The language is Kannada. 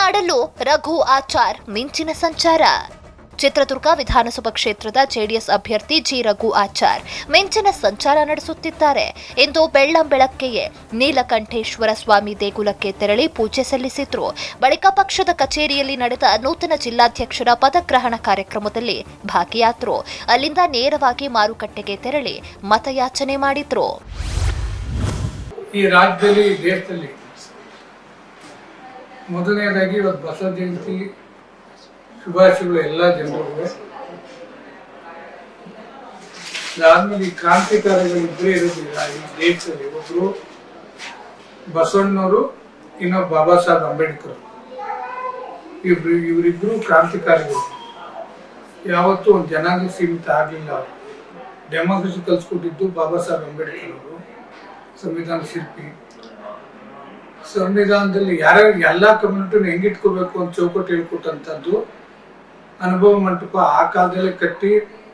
ಮಲೆನಾಡಲ್ಲೂ ರಘು ಆಚಾರ್ ಮಿಂಚಿನ ಸಂಚಾರ ಚಿತ್ರದುರ್ಗ ವಿಧಾನಸಭಾ ಕ್ಷೇತ್ರದ ಜೆಡಿಎಸ್ ಅಭ್ಯರ್ಥಿ ಜಿ ರಘು ಆಚಾರ್ ಮಿಂಚಿನ ಸಂಚಾರ ನಡೆಸುತ್ತಿದ್ದಾರೆ ಇಂದು ಬೆಳ್ಳಂಬೆಳಕ್ಕೆಯೇ ನೀಲಕಂಠೇಶ್ವರ ಸ್ವಾಮಿ ದೇಗುಲಕ್ಕೆ ತೆರಳಿ ಪೂಜೆ ಸಲ್ಲಿಸಿದ್ರು ಬಳಿಕ ಪಕ್ಷದ ಕಚೇರಿಯಲ್ಲಿ ನಡೆದ ನೂತನ ಜಿಲ್ಲಾಧ್ಯಕ್ಷರ ಪದಗ್ರಹಣ ಕಾರ್ಯಕ್ರಮದಲ್ಲಿ ಭಾಗಿಯಾದ್ರು ಅಲ್ಲಿಂದ ನೇರವಾಗಿ ಮಾರುಕಟ್ಟೆಗೆ ತೆರಳಿ ಮತಯಾಚನೆ ಮಾಡಿದ್ರು ಈ ರಾಜ್ಯದಲ್ಲಿ ಈ ದೇಶದಲ್ಲಿ ಮೊದಲನೇದಾಗಿ ಇವತ್ತು ಬಸವ ಜಯಂತಿ ಶುಭಾಶಯಗಳು ಎಲ್ಲ ಜನರಿಗೂ ಅದಾದ್ಮೇಲೆ ಈ ಕ್ರಾಂತಿಕಾರಿಗಳು ಇಬ್ಬರೇ ಇರೋದಿಲ್ಲ ಈ ದೇಶದಲ್ಲಿ ಒಬ್ರು ಬಸವಣ್ಣವರು ಇನ್ನೊಬ್ಬ ಬಾಬಾ ಸಾಹೇಬ್ ಅಂಬೇಡ್ಕರ್ ಇಬ್ರು ಇವರಿಬ್ರು ಕ್ರಾಂತಿಕಾರಿಗಳು ಯಾವತ್ತೂ ಒಂದು ಜನಾಂಗ ಸೀಮಿತ ಆಗಲಿಲ್ಲ ಅವರು ಡೆಮೋಕ್ರಸಿ ಕಲ್ಸ್ಕೊಟ್ಟಿದ್ದು ಬಾಬಾ ಸಾಹೇಬ್ ಅಂಬೇಡ್ಕರ್ ಅವರು ಸಂವಿಧಾನ ಶಿಲ್ಪಿ ಸಂವಿಧಾನದಲ್ಲಿ ಯಾರ್ಯಾರು ಎಲ್ಲಾ ಕಮ್ಯುನಿಟಿನ ಹೆಂಗಿಟ್ಕೋಬೇಕು ಅಂತ ಚೌಕಟ್ಟು ಹೇಳ್ಕೊಟ್ಟಂಥದ್ದು ಅನುಭವ ಮಂಟಪ ಆ ಕಾಲದಲ್ಲೇ ಕಟ್ಟಿ